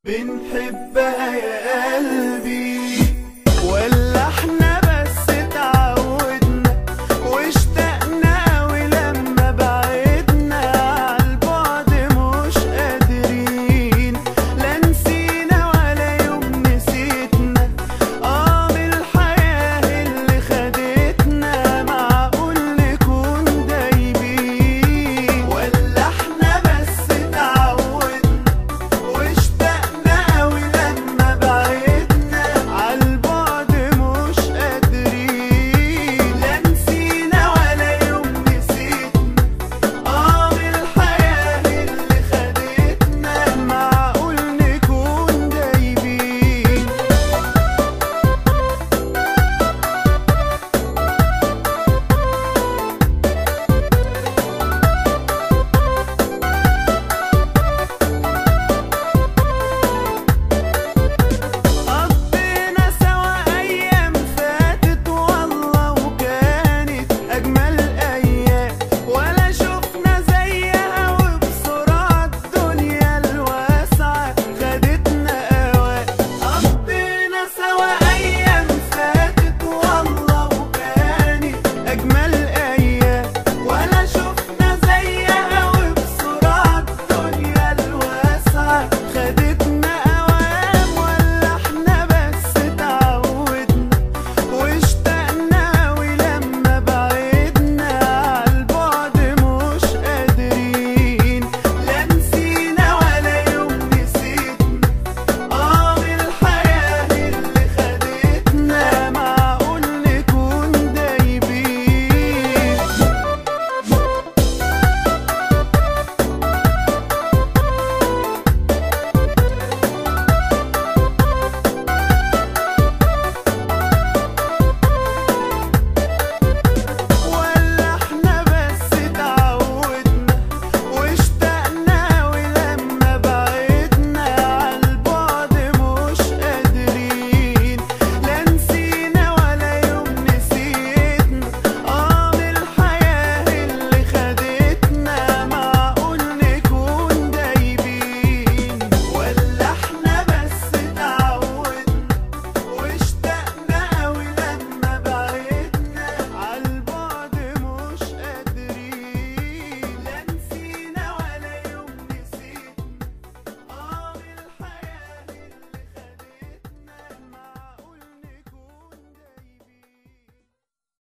بنحبها يا قلبي ولا احنا بس اتعودنا واشتقنا ولما بعدنا عالبعد مش قادرين لا نسينا ولا يوم نسيتنا اه من الحياة اللي خدتنا معقول نكون دايبين ولا احنا بس اتعودنا واشتقنا ولما بعدنا عالبعد مش قادرين لا نسينا ولا يوم نسيتنا اه من الحياة اللي خدتنا معقول نكون دايبين قضينا سوا أيام فاتت والله وكانت أجمل أيام ولا شفنا زيها وبسرعة الدنيا الواسعة خدتنا أوقات قضينا سوا أيام فاتت والله وكانت أجمل أيام ولا شفنا زيها وبسرعة الدنيا الواسعة خدتنا